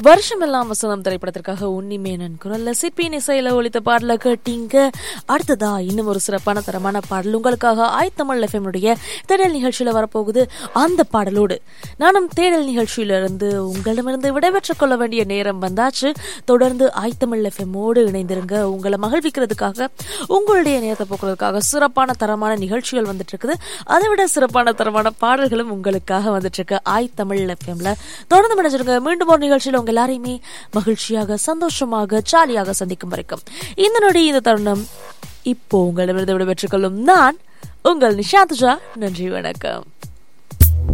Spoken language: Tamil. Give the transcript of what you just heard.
வருஷமெல்லாம் வசனம் திரைப்படத்திற்காக உன்னிமேனன் குரல்ல சிற்பியின் இசையில ஒழித்த பாடல கேட்டீங்க அடுத்ததா இன்னும் ஒரு சிறப்பான தரமான பாடல் உங்களுக்காக ஆய்த்தமிழ் எஃப்எம்னுடைய தேடல் நிகழ்ச்சியில வரப்போகுது அந்த பாடலோடு நானும் தேடல் நிகழ்ச்சியிலிருந்து உங்களிடமிருந்து விடைபெற்றுக் கொள்ள வேண்டிய நேரம் வந்தாச்சு தொடர்ந்து ஆய்த்தமிழ் எஃப்எம்மோடு இணைந்திருங்க உங்களை மகிழ்விக்கிறதுக்காக உங்களுடைய நேரத்தை போக்குறதுக்காக சிறப்பான தரமான நிகழ்ச்சிகள் வந்துட்டு இருக்குது அதை விட சிறப்பான தரமான பாடல்களும் உங்களுக்காக வந்துட்டு இருக்கு ஆய் தமிழ் எஃப்எம்ல தொடர்ந்து மனைஞ்சிருங்க மீண்டும் ஒரு நிகழ்ச்சியில் உங்க எல்லாரையுமே மகிழ்ச்சியாக சந்தோஷமாக ஜாலியாக சந்திக்கும் வரைக்கும் இந்த நொடி இந்த தருணம் இப்போ உங்களிடமிருந்து விடைபெற்றுக் கொள்ளும் நான் உங்கள் நிஷாந்துஜா நன்றி வணக்கம்